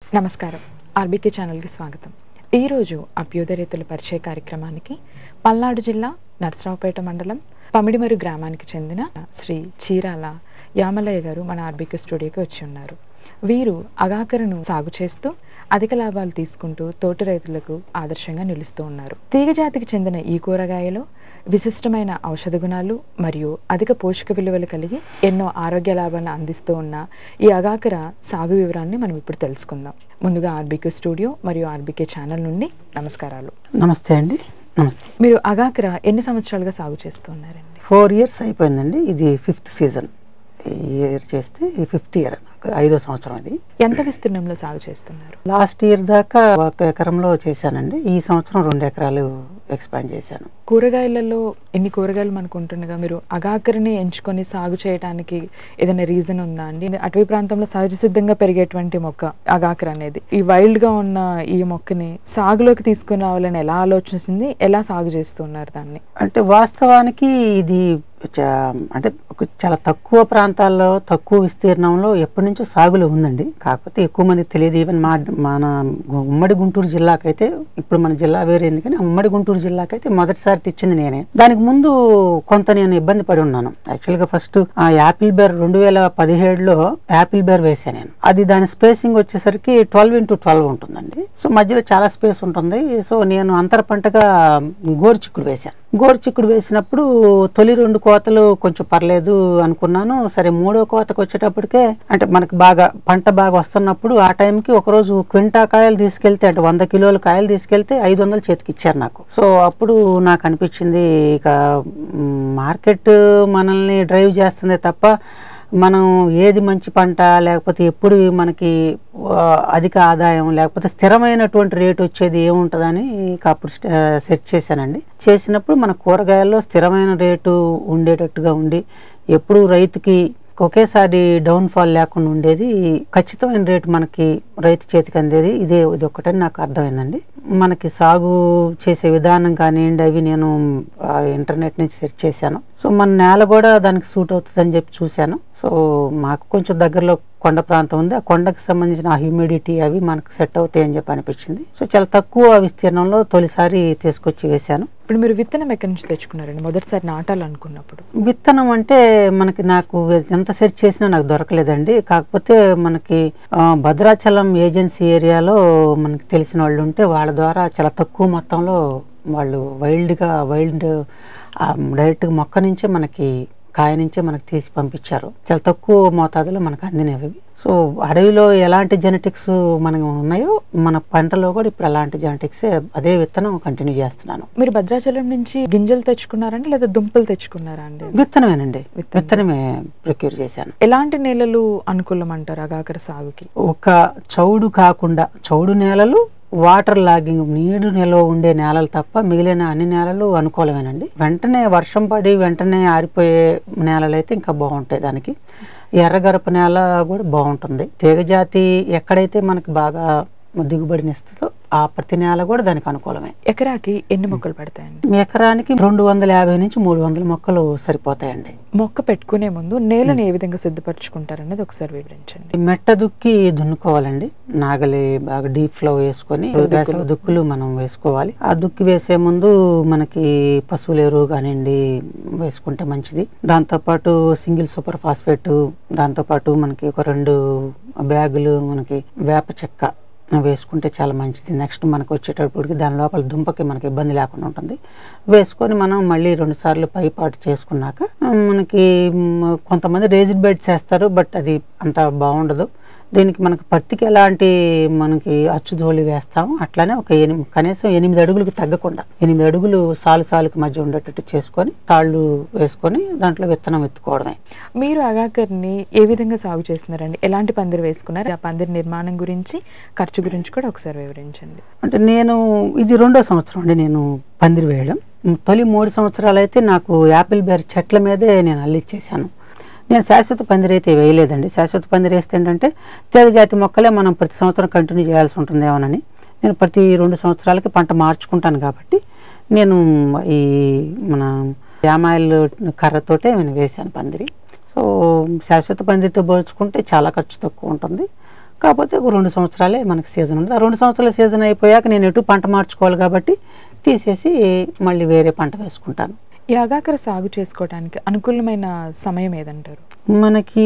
నమస్కారం ఆర్బీకే ఛానల్కి స్వాగతం ఈరోజు అభ్యుదయ రైతుల పరిచయ కార్యక్రమానికి పల్నాడు జిల్లా నర్సరావుపేట మండలం పమిడిమరు గ్రామానికి చెందిన శ్రీ చీరాల యామలయ్య గారు మన ఆర్బీకే స్టూడియోకి వచ్చి ఉన్నారు వీరు అగాకరను సాగు చేస్తూ అధిక లాభాలు తీసుకుంటూ తోటి రైతులకు ఆదర్శంగా నిలుస్తూ ఉన్నారు తీగజాతికి చెందిన ఈ కూరగాయలో విశిష్టమైన ఔషధ గుణాలు మరియు అధిక పోషక విలువలు కలిగి ఎన్నో ఆరోగ్య లాభాలను అందిస్తూ ఉన్న ఈ అగాకర సాగు వివరాన్ని మనం ఇప్పుడు తెలుసుకుందాం ముందుగా ఆర్బీకే స్టూడియో మరియు ఆర్బీకే ఛానల్ నుండి నమస్కారాలు నమస్తే అండి నమస్తే మీరు అగాకర ఎన్ని సంవత్సరాలుగా సాగు చేస్తూ ఉన్నారండి ఫోర్ ఇయర్స్ అయిపోయిందండి ఇది ఫిఫ్త్ సీజన్ ఈ ఇయర్ చేస్తే ఈ ఫిఫ్త్ ఇయర్ నాకు ఐదో సంవత్సరం ఇది ఎంత విస్తీర్ణంలో సాగు చేస్తున్నారు లాస్ట్ ఇయర్ దాకా ఒక ఎకరంలో చేశానండి ఈ సంవత్సరం రెండు ఎకరాలు ఎక్స్పాండ్ చేశాను కూరగాయలలో ఎన్ని కూరగాయలు మనకు ఉంటుండగా మీరు అగాకరని ఎంచుకొని సాగు చేయడానికి ఏదైనా రీజన్ ఉందా అండి అటవీ ప్రాంతంలో సహజ సిద్ధంగా పెరిగేటువంటి మొక్క అగాకర అనేది ఈ వైల్డ్ గా ఉన్న ఈ మొక్కని సాగులోకి తీసుకుని రావాలని ఎలా ఆలోచించింది ఎలా సాగు చేస్తున్నారు దాన్ని అంటే వాస్తవానికి ఇది చా- అంటే ఒక చాలా తక్కువ ప్రాంతాల్లో తక్కువ విస్తీర్ణంలో ఎప్పటి నుంచో సాగులో ఉందండి కాకపోతే ఎక్కువ మందికి తెలియదు ఈవెన్ మా మన గు- ఉమ్మడి గుంటూరు జిల్లాకైతే ఇప్పుడు మన జిల్లా వేరేంది కానీ ఉమ్మడి గుంటూరు జిల్లాకైతే మొదటిసారి తెచ్చింది నేనే దానికి ముందు కొంత నేను ఇబ్బంది పడి ఉన్నాను యాక్చువల్గా ఫస్ట్ ఆ యాపిల్ బేర్ రెండు వేల పదిహేడులో యాపిల్ బేర్ వేసాను నేను అది దాని స్పేసింగ్ వచ్చేసరికి ట్వెల్వ్ ఇంటూ ట్వెల్వ్ ఉంటుందండి సో మధ్యలో చాలా స్పేస్ ఉంటుంది సో నేను అంతర పంటగా గోరుచిక్కుడు వేశాను గోరుచిక్కుడు వేసినప్పుడు తొలి రెండు కోతలు కొంచెం పర్లేదు అనుకున్నాను సరే మూడో కోతకు వచ్చేటప్పటికే అంటే మనకి బాగా పంట బాగా వస్తున్నప్పుడు ఆ టైంకి ఒకరోజు క్వింటా కాయలు తీసుకెళ్తే అంటే వంద కిలోల కాయలు తీసుకెళ్తే ఐదు వందలు చేతికి ఇచ్చారు నాకు సో అప్పుడు నాకు అనిపించింది ఇక మ్, మార్కెట్ మనల్ని డ్రైవ్ చేస్తుందే తప్ప మనం ఏది మంచి పంట లేకపోతే ఎప్పుడు మనకి ఆ, అధిక ఆదాయం లేకపోతే స్థిరమైనటువంటి రేటు వచ్చేది ఏముంటుందని ఇక అప్పుడు స్ట- సెర్చ్ చేశానండి చేసినప్పుడు మన కూరగాయల్లో స్థిరమైన రేటు ఉండేటట్టుగా ఉండి ఎప్పుడు రైతుకి ఒకేసారి డౌన్ఫాల్ లేకుండా ఉండేది ఖచ్చితమైన రేటు మనకి రైతు చేతికి అందేది ఇదే ఇది ఒక్కటని నాకు అర్థమైందండి మనకి సాగు చేసే విధానం కానివ్వండి అవి నేను ఆ, ఇంటర్నెట్ నుంచి సెర్చ్ చేశాను సో మన నేల కూడా దానికి సూట్ అవుతుందని చెప్పి చూశాను సో మాకు కొంచెం దగ్గరలో కొండ ప్రాంతం ఉంది ఆ కొండకి సంబంధించిన ఆ హ్యూమిడిటీ అవి మనకు సెట్ అవుతాయి అని చెప్పి అనిపించింది సో చాలా తక్కువ విస్తీర్ణంలో తొలిసారి తీసుకొచ్చి వేశాను ఇప్పుడు మీరు విత్తనం ఎక్కడి నుంచి తెచ్చుకున్నారండి మొదటిసారి నాటాలనుకున్నప్పుడు విత్తనం అంటే మనకి నాకు ఎంత సెర్చ్ చేసినా నాకు దొరకలేదండి కాకపోతే మనకి ఆ, భద్రాచలం ఏజెన్సీ ఏరియాలో మనకి తెలిసిన వాళ్ళు ఉంటే వాళ్ళ ద్వారా చాలా తక్కువ మొత్తంలో వాళ్ళు వైల్డ్గా వైల్డ్ డైరెక్ట్గా మొక్క నుంచే మనకి కాయ నుంచే మనకి తీసి పంపించారు చాలా తక్కువ మోతాదులో మనకు అందినవి సో అడవిలో ఎలాంటి జెనెటిక్స్ మనకు ఉన్నాయో మన పంటలో కూడా ఇప్పుడు అలాంటి జెనెటిక్సే అదే విత్తనం కంటిన్యూ చేస్తున్నాను మీరు భద్రాచలం నుంచి గింజలు తెచ్చుకున్నారండి లేదా దుంపలు తెచ్చుకున్నారా అండి విత్తనమేనండి విత్తనం. విత్తనమే ప్రొక్యూర్ చేశాను ఎలాంటి నేలలు అనుకూలం అంటారు అగాకర సాగుకి ఒక చౌడు కాకుండా చౌడు నేలలు వాటర్ లాగింగ్ నీరు నిల్వ ఉండే నేలలు తప్ప మిగిలిన అన్ని నేలలు అనుకూలమేనండి వెంటనే వర్షం పడి వెంటనే ఆరిపోయే నేలలు అయితే ఇంకా బాగుంటాయి దానికి ఎర్రగరప నేల కూడా బాగుంటుంది తీగజాతి ఎక్కడైతే మనకి బాగా దిగుబడినిస్తుందో ఆ ప్రతి నేల కూడా దానికి అనుకూలమే ఎకరాకి ఎన్ని మొక్కలు పడతాయండి ఎకరానికి రెండు వందల యాభై నుంచి మూడు వందల మొక్కలు సరిపోతాయండి మొక్క పెట్టుకునే ముందు నేలను ఏ విధంగా సిద్ధపరచుకుంటారనేది ఒకసారి వివరించండి మెట్ట దుక్కి దున్నుకోవాలండి నాగలి బాగా డీప్ ఫ్లో వేసుకొని వేసవి దుక్కులు మనం వేసుకోవాలి ఆ దుక్కి వేసే ముందు మనకి పశువుల ఎరువు కానివ్వండి వేసుకుంటే మంచిది దాంతోపాటు సింగిల్ సూపర్ ఫాస్ఫేట్ దాంతోపాటు మనకి ఒక రెండు బ్యాగులు మనకి వేప చెక్క వేసుకుంటే చాలా మంచిది నెక్స్ట్ మనకు వచ్చేటప్పటికి దాని లోపల దుంపకి మనకి ఇబ్బంది లేకుండా ఉంటుంది వేసుకొని మనం మళ్ళీ రెండు సార్లు పైపాటు చేసుకున్నాక ఆ, మనకి మ్, కొంతమంది రేజిడ్ బెడ్స్ వేస్తారు బట్ అది అంత బాగుండదు దీనికి మనకి పత్తికి ఎలాంటి మనకి అచ్చుధోళి వేస్తాము అట్లానే ఒక ఎనిమిది కనీసం ఎనిమిది అడుగులకు తగ్గకుండా ఎనిమిది అడుగులు సాలు సాలుకి మధ్య ఉండేటట్టు చేసుకొని తాళ్ళు వేసుకొని దాంట్లో విత్తనం ఎత్తుకోవడమే మీరు అగాకర్ని ఏ విధంగా సాగు చేస్తున్నారండి ఎలాంటి పందిరి వేసుకున్నారు ఆ పందిరి నిర్మాణం గురించి ఖర్చు గురించి కూడా ఒకసారి వివరించండి అంటే నేను ఇది రెండో సంవత్సరం అండి నేను పందిరి వేయడం తొలి మూడు సంవత్సరాలు అయితే నాకు యాపిల్ బేర్ చెట్ల మీదే నేను అల్లిచ్చేసాను నేను శాశ్వత పందిరి అయితే వేయలేదండి శాశ్వత పందిరి వేస్తే ఏంటంటే తీగజాతి మొక్కలే మనం ప్రతి సంవత్సరం కంటిన్యూ చేయాల్సి ఉంటుందేమోనని నేను ప్రతి రెండు సంవత్సరాలకి పంట మార్చుకుంటాను కాబట్టి నేను ఈ మన జామాయిల్ కర్రతోటే నేను వేశాను పందిరి సో శాశ్వత పందిరితో పోల్చుకుంటే చాలా ఖర్చు తక్కువ ఉంటుంది కాకపోతే ఒక రెండు సంవత్సరాలే మనకి సీజన్ ఉంది ఆ రెండు సంవత్సరాల సీజన్ అయిపోయాక నేను ఎటు పంట మార్చుకోవాలి కాబట్టి తీసేసి మళ్ళీ వేరే పంట వేసుకుంటాను ఈ ఆగాకర సాగు చేసుకోవడానికి అనుకూలమైన సమయం ఏదంటారు మనకి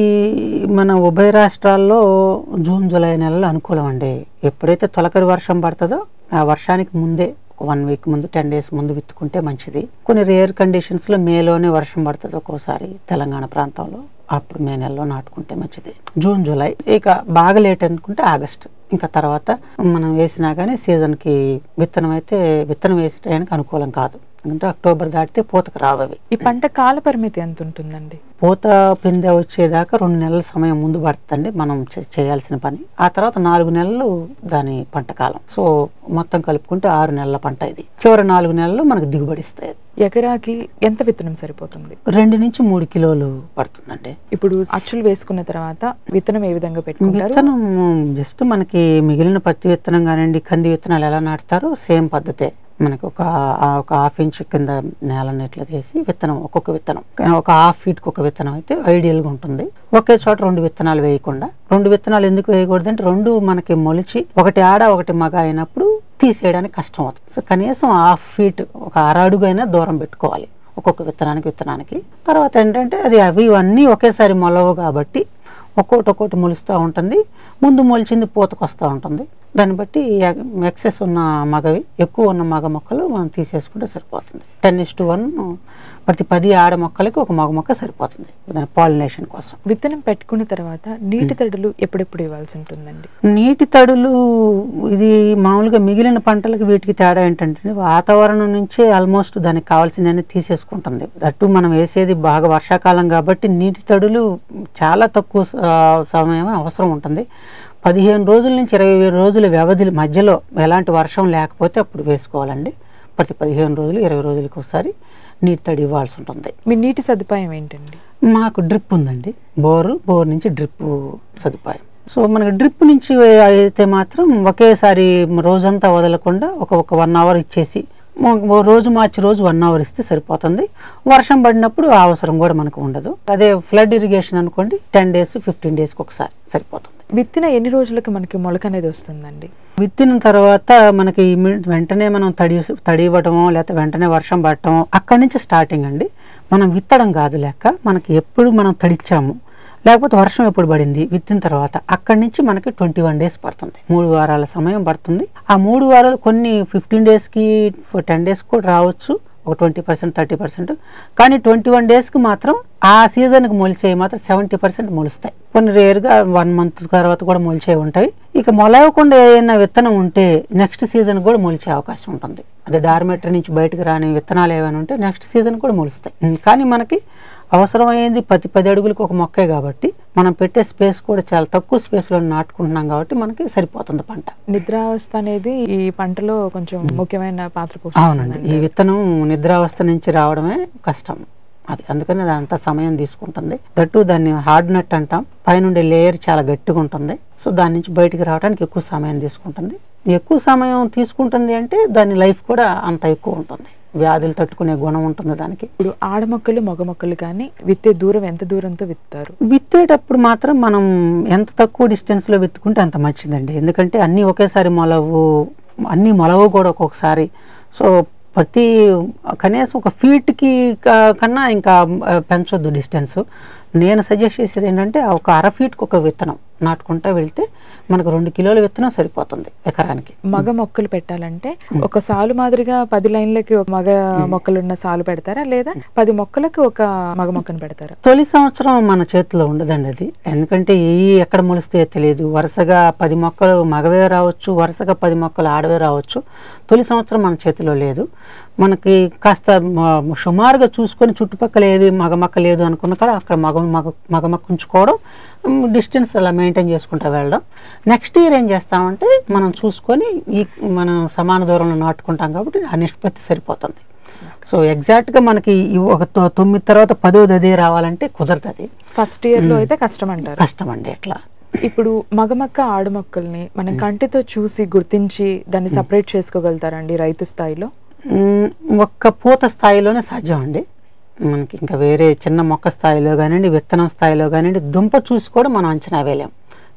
మన ఉభయ రాష్ట్రాల్లో జూన్ జూలై నెలలు అనుకూలం అండి ఎప్పుడైతే తొలకరి వర్షం పడుతుందో ఆ వర్షానికి ముందే ఒక వన్ వీక్ ముందు టెన్ డేస్ ముందు విత్తుకుంటే మంచిది కొన్ని రేర్ కండిషన్స్లో మేలోనే వర్షం పడుతుంది ఒక్కోసారి తెలంగాణ ప్రాంతంలో అప్పుడు మే నెలలో నాటుకుంటే మంచిది జూన్ జూలై ఇక బాగా లేట్ అనుకుంటే ఆగస్ట్ ఇంకా తర్వాత మనం వేసినా కానీ సీజన్కి విత్తనం అయితే విత్తనం వేసే టైంకి అనుకూలం కాదు అంటే అక్టోబర్ దాటితే పూతకు రావవి ఈ పంట కాల పరిమితి ఎంత ఉంటుందండి పూత పిందె వచ్చేదాకా రెండు నెలల సమయం ముందు పడుతుందండి మనం చే- చేయాల్సిన పని ఆ తర్వాత నాలుగు నెలలు దాని పంట కాలం సో మొత్తం కలుపుకుంటే ఆరు నెలల పంట ఇది చివరి నాలుగు నెలలు మనకు దిగుబడి ఇస్తాయి ఎకరాకి ఎంత విత్తనం సరిపోతుంది రెండు నుంచి మూడు కిలోలు పడుతుందండి ఇప్పుడు అచ్చులు వేసుకున్న తర్వాత విత్తనం ఏ విధంగా పెట్టుకుంటారు విత్తనం జస్ట్ మనకి మిగిలిన పత్తి విత్తనం కానివ్వండి కంది విత్తనాలు ఎలా నాటుతారో సేమ్ పద్ధతే మనకి ఒక ఆ ఒక హాఫ్ ఇంచ్ కింద నేలని ఇట్లా చేసి విత్తనం ఒక్కొక్క విత్తనం ఒక హాఫ్ ఫీట్కి ఒక విత్తనం అయితే ఐడియల్గా ఉంటుంది ఒకే చోట రెండు విత్తనాలు వేయకుండా రెండు విత్తనాలు ఎందుకు వేయకూడదు అంటే రెండు మనకి మొలిచి ఒకటి ఆడ ఒకటి మగ అయినప్పుడు తీసేయడానికి కష్టం అవుతుంది సో కనీసం హాఫ్ ఫీట్ ఒక అర అడుగు అయినా దూరం పెట్టుకోవాలి ఒక్కొక్క విత్తనానికి విత్తనానికి తర్వాత ఏంటంటే అది అవి ఇవన్నీ ఒకేసారి మొలవు కాబట్టి ఒక్కోటి ఒక్కోటి మొలుస్తూ ఉంటుంది ముందు మొలిచింది పూతకు వస్తూ ఉంటుంది దాన్ని బట్టి ఎక్సెస్ ఉన్న మగవి ఎక్కువ ఉన్న మగ మొక్కలు మనం తీసేసుకుంటే సరిపోతుంది టెన్ ఇస్ టు వన్ ప్రతి పది ఆడ మొక్కలకి ఒక మగ మొక్క సరిపోతుంది దాని పాలినేషన్ కోసం విత్తనం పెట్టుకున్న తర్వాత నీటి తడులు ఎప్పుడెప్పుడు ఇవ్వాల్సి ఉంటుందండి నీటి తడులు ఇది మామూలుగా మిగిలిన పంటలకు వీటికి తేడా ఏంటంటే వాతావరణం నుంచే ఆల్మోస్ట్ దానికి కావాల్సినవి తీసేసుకుంటుంది అటు మనం వేసేది బాగా వర్షాకాలం కాబట్టి నీటి తడులు చాలా తక్కువ ఆ, సమయం అవసరం ఉంటుంది పదిహేను రోజుల నుంచి ఇరవై రోజుల వ్యవధి మధ్యలో ఎలాంటి వర్షం లేకపోతే అప్పుడు వేసుకోవాలండి ప్రతి పదిహేను రోజులు ఇరవై రోజులకి ఒకసారి నీటి తడి ఇవ్వాల్సి ఉంటుంది మీ నీటి సదుపాయం ఏంటండి మాకు డ్రిప్ ఉందండి బోరు బోర్ నుంచి డ్రిప్ సదుపాయం సో మనకి డ్రిప్ నుంచి అయితే మాత్రం ఒకేసారి రోజంతా వదలకుండా ఒక ఒక వన్ అవర్ ఇచ్చేసి ఓ- ఓ రోజు మార్చి రోజు వన్ అవర్ ఇస్తే సరిపోతుంది వర్షం పడినప్పుడు ఆ అవసరం కూడా మనకు ఉండదు అదే ఫ్లడ్ ఇరిగేషన్ అనుకోండి టెన్ డేస్ ఫిఫ్టీన్ డేస్కి ఒకసారి సరిపోతుంది విత్తిన ఎన్ని రోజులకు మనకి మొలక అనేది వస్తుందండి విత్తిన తర్వాత మనకి ఇమ్మీ- వెంటనే మనం తడి తడి ఇవ్వటమో లేకపోతే వెంటనే వర్షం పడటమో అక్కడి నుంచి స్టార్టింగ్ అండి మనం విత్తడం కాదు లెక్క మనకి ఎప్పుడు మనం తడిచాము లేకపోతే వర్షం ఎప్పుడు పడింది విత్తిన తర్వాత అక్కడి నుంచి మనకి ట్వంటీ వన్ డేస్ పడుతుంది మూడు వారాల సమయం పడుతుంది ఆ మూడు వారాలు కొన్ని ఫిఫ్టీన్ డేస్కి టెన్ డేస్ కూడా రావచ్చు ఒక ట్వంటీ పర్సెంట్ థర్టీ పర్సెంట్ కానీ ట్వంటీ వన్ డేస్కి మాత్రం ఆ సీజన్కి మొలిచేవి మాత్రం సెవెంటీ పర్సెంట్ మొలుస్తాయి కొన్ని రేర్గా వన్ మంత్ తర్వాత కూడా మొలిచేవి ఉంటాయి ఇక మొలవకుండా ఏదైనా విత్తనం ఉంటే నెక్స్ట్ సీజన్ కూడా మొలిచే అవకాశం ఉంటుంది అదే డార్మెటరీ నుంచి బయటకు రాని విత్తనాలు ఏమైనా ఉంటే నెక్స్ట్ సీజన్ కూడా మొలుస్తాయి ఉం, కానీ మనకి అవసరమైంది పది పది అడుగులకు ఒక మొక్కే కాబట్టి మనం పెట్టే స్పేస్ కూడా చాలా తక్కువ స్పేస్లో నాటుకుంటున్నాం కాబట్టి మనకి సరిపోతుంది పంట నిద్రావస్థ అనేది ఈ పంటలో కొంచెం ముఖ్యమైన పాత్ర అవునండి పోషిస్తుంది ఈ విత్తనం నిద్రావస్థ నుంచి రావడమే కష్టం అది అందుకని అది అంత సమయం తీసుకుంటుంది దట్టు దాన్ని హార్డ్ నట్ అంటాం పైనుండే లేయర్ చాలా గట్టిగా ఉంటుంది సో దాని నుంచి బయటికి రావడానికి ఎక్కువ సమయం తీసుకుంటుంది ఎక్కువ సమయం తీసుకుంటుంది అంటే దాని లైఫ్ కూడా అంత ఎక్కువ ఉంటుంది వ్యాధులు తట్టుకునే గుణం ఉంటుంది దానికి ఇప్పుడు ఆడ మొక్కలు మగ మొక్కలు కానీ విత్తే దూరం ఎంత దూరంతో విత్తారు విత్తేటప్పుడు మాత్రం మనం ఎంత తక్కువ డిస్టెన్స్లో విత్తుకుంటే అంత మంచిదండి ఎందుకంటే అన్నీ ఒకేసారి మొలవు అన్నీ మొలవు కూడా ఒక్కొక్కసారి సో ప్రతి కనీసం ఒక ఫీట్కి క- కన్నా ఇంకా ఆ, పెంచొద్దు డిస్టెన్స్ నేను సజెస్ట్ చేసేది ఏంటంటే ఒక అర ఫీట్కి ఒక విత్తనం నాటుకుంటా వెళ్తే మనకు రెండు కిలోల విత్తనం సరిపోతుంది ఎకరానికి మగ మొక్కలు పెట్టాలంటే ఒక సాలు మాదిరిగా పది లైన్లకి ఒక మగ మొక్కలున్న సాలు పెడతారా లేదా పది మొక్కలకు ఒక మగ మొక్కను పెడతారా తొలి సంవత్సరం మన చేతిలో ఉండదండి అది ఎందుకంటే ఏ ఎక్కడ మొలిస్తే తెలియదు వరుసగా పది మొక్కలు మగవే రావచ్చు వరుసగా పది మొక్కలు ఆడవే రావచ్చు తొలి సంవత్సరం మన చేతిలో లేదు మనకి కాస్త మ- సుమారుగా చూసుకొని చుట్టుపక్కల ఏది మగ మొక్క లేదు అనుకున్న కూడా అక్కడ మగ మగ మగ మొక్క ఉంచుకోవడం డిస్టెన్స్ అలా మెయింటైన్ చేసుకుంటూ వెళ్ళడం నెక్స్ట్ ఇయర్ ఏం చేస్తామంటే మనం చూసుకొని ఈ మనం సమాన దూరంలో నాటుకుంటాం కాబట్టి ఆ నిష్పత్తి సరిపోతుంది సో ఎగ్జాక్ట్గా మనకి ఈ ఒక తొ- తొమ్మిది తర్వాత పదోది అదే రావాలంటే కుదరదు అది ఫస్ట్ ఇయర్ లో అయితే కష్టం అంటారు కష్టం అండి ఎట్లా ఇప్పుడు మగ మొక్క ఆడ మొక్కల్ని మనం కంటితో చూసి గుర్తించి దాన్ని సపరేట్ చేసుకోగలుగుతారండి రైతు స్థాయిలో మ్, ఒక్క పూత స్థాయిలోనే సాధ్యం అండి మనకి ఇంకా వేరే చిన్న మొక్క స్థాయిలో కానివ్వండి విత్తనం స్థాయిలో కానివ్వండి దుంప చూసి కూడా మనం అంచనా వేయలేం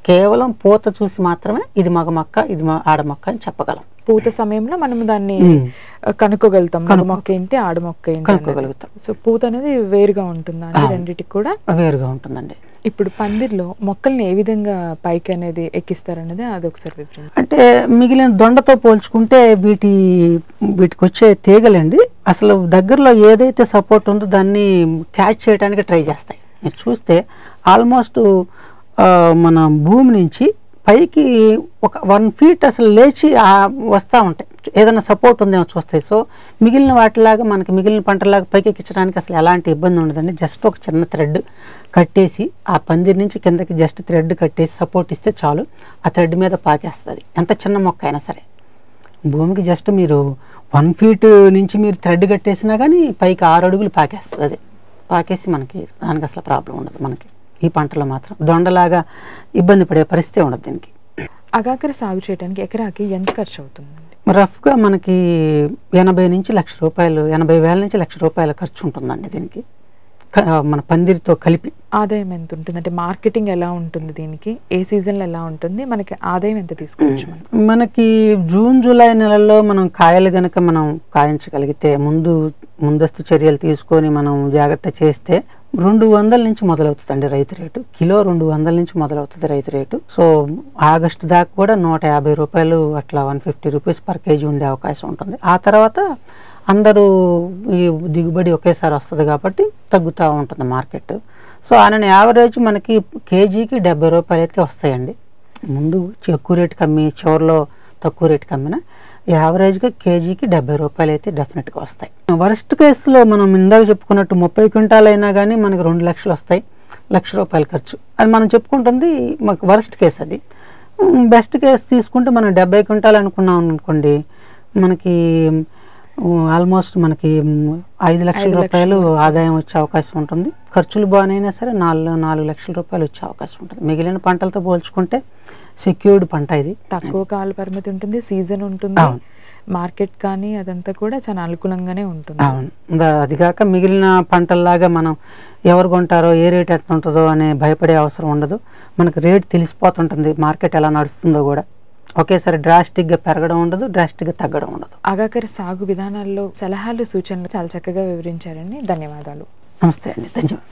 కేవలం పూత చూసి మాత్రమే ఇది మగ మొక్క ఇది మా- ఆడ మొక్క అని చెప్పగలం పూత సమయంలో మనం దాన్ని మ్మ్. ఆ, కనుక్కోగలుగుతాం మగ కనుక్కో- మొక్క ఏంటి ఆడ మొక్క ఏంటి కనుక్కోగలుగుతాం. సో పూత అనేది వేరుగా ఉంటుందా అండి ఆ. రెండిటికి కూడా వేరుగా ఉంటుందండి ఇప్పుడు పందిర్లో మొక్కల్ని ఏ విధంగా పైకి అనేది ఎక్కిస్తారనేది అది ఒకసారి వివరించండి అంటే మిగిలిన దొండతో పోల్చుకుంటే వీటి వీటికి వచ్చే తీగలండి అసలు దగ్గరలో ఏదైతే సపోర్ట్ ఉందో దాన్ని క్యాచ్ చేయడానికి ట్రై చేస్తాయి మీరు చూస్తే ఆల్మోస్ట్ మన భూమి నుంచి పైకి ఒక వన్ ఫీట్ అసలు లేచి వస్తూ ఉంటాయి ఏదైనా సపోర్ట్ ఉందేమో చూస్తాయి సో మిగిలిన వాటిలాగా మనకి మిగిలిన పంటలాగా పైకి ఎక్కించడానికి అసలు ఎలాంటి ఇబ్బంది ఉండదండి జస్ట్ ఒక చిన్న థ్రెడ్ కట్టేసి ఆ పందిరి నుంచి కిందకి జస్ట్ థ్రెడ్ కట్టేసి సపోర్ట్ ఇస్తే చాలు ఆ థ్రెడ్ మీద పాకేస్తుంది ఎంత చిన్న మొక్క అయినా సరే భూమికి జస్ట్ మీరు వన్ ఫీట్ నుంచి మీరు థ్రెడ్ కట్టేసినా కానీ పైకి ఆరు అడుగులు పాకేస్తుంది అది పాకేసి మనకి దానికి అసలు ప్రాబ్లం ఉండదు మనకి ఈ పంటలో మాత్రం దొండలాగా ఇబ్బంది పడే పరిస్థితి ఉండదు దీనికి అగాకర సాగు చేయడానికి ఎకరాకి ఎంత ఖర్చు అవుతుందండి రఫ్గా మనకి ఎనభై నుంచి లక్ష రూపాయలు ఎనభై వేల నుంచి లక్ష రూపాయల ఖర్చు ఉంటుందండి దీనికి క- మన పందిరితో కలిపి ఆదాయం ఎంత ఉంటుంది అంటే మార్కెటింగ్ ఎలా ఉంటుంది దీనికి ఏ సీజన్లో ఎలా ఉంటుంది మనకి ఆదాయం ఎంత తీసుకోవచ్చు మనం మనకి జూన్ జూలై నెలల్లో మనం కాయలు గనక మనం కాయించగలిగితే ముందు ముందస్తు చర్యలు తీసుకొని మనం జాగ్రత్త చేస్తే రెండు వందల నుంచి మొదలవుతుందండి రైతు రేటు కిలో రెండు వందల నుంచి మొదలవుతుంది రైతు రేటు సో ఆగస్టు దాకా కూడా నూట యాభై రూపాయలు అట్లా one fifty rupees per KG ఉండే అవకాశం ఉంటుంది ఆ తర్వాత అందరూ ఈ దిగుబడి ఒకేసారి వస్తుంది కాబట్టి తగ్గుతూ ఉంటుంది మార్కెట్ సో ఆయన యావరేజ్ మనకి కేజీకి డెబ్బై రూపాయలు అయితే వస్తాయండి ముందు ఎక్కువ రేటుకి అమ్మి చివరిలో తక్కువ రేటుకి అమ్మిన యావరేజ్గా కేజీకి డెబ్బై రూపాయలు అయితే డెఫినెట్గా వస్తాయి వరస్ట్ కేసులో మనం ఇందాక చెప్పుకున్నట్టు ముప్పై క్వింటాలు అయినా కానీ మనకి రెండు లక్షలు వస్తాయి లక్ష రూపాయలు ఖర్చు అది మనం చెప్పుకుంటుంది మాకు వరస్ట్ కేసు అది బెస్ట్ కేసు తీసుకుంటే మనం డెబ్బై క్వింటాలు అనుకున్నాం అనుకోండి మనకి ఆల్మోస్ట్ మనకి మ్, ఐదు లక్షల ఐదు రూపాయలు ఆదాయం వచ్చే అవకాశం ఉంటుంది ఖర్చులు బాగానైనా సరే నాలుగు నాలుగు లక్షల రూపాయలు వచ్చే అవకాశం ఉంటుంది మిగిలిన పంటలతో పోల్చుకుంటే సెక్యూర్డ్ పంట ఇది తక్కువ కాల పరిమితి ఉంటుంది సీజన్ ఉంటుంది అవును. మార్కెట్ కానీ అదంతా కూడా చాలా అనుకూలంగానే ఉంటుంది అవును ఇంకా అది కాక మిగిలిన పంటల్లాగా మనం ఎవరు కొంటారో ఏ రేట్ ఎంత ఉంటుందో అనే భయపడే అవసరం ఉండదు మనకు రేట్ తెలిసిపోతుంటుంది మార్కెట్ ఎలా నడుస్తుందో కూడా ఒకేసారి డ్రాస్టిక్గా పెరగడం ఉండదు డ్రాస్టిక్గా తగ్గడం ఉండదు అగాకర సాగు విధానాల్లో సలహాలు సూచనలు చాలా చక్కగా వివరించారండి ధన్యవాదాలు నమస్తే అండి ధన్యవాదాలు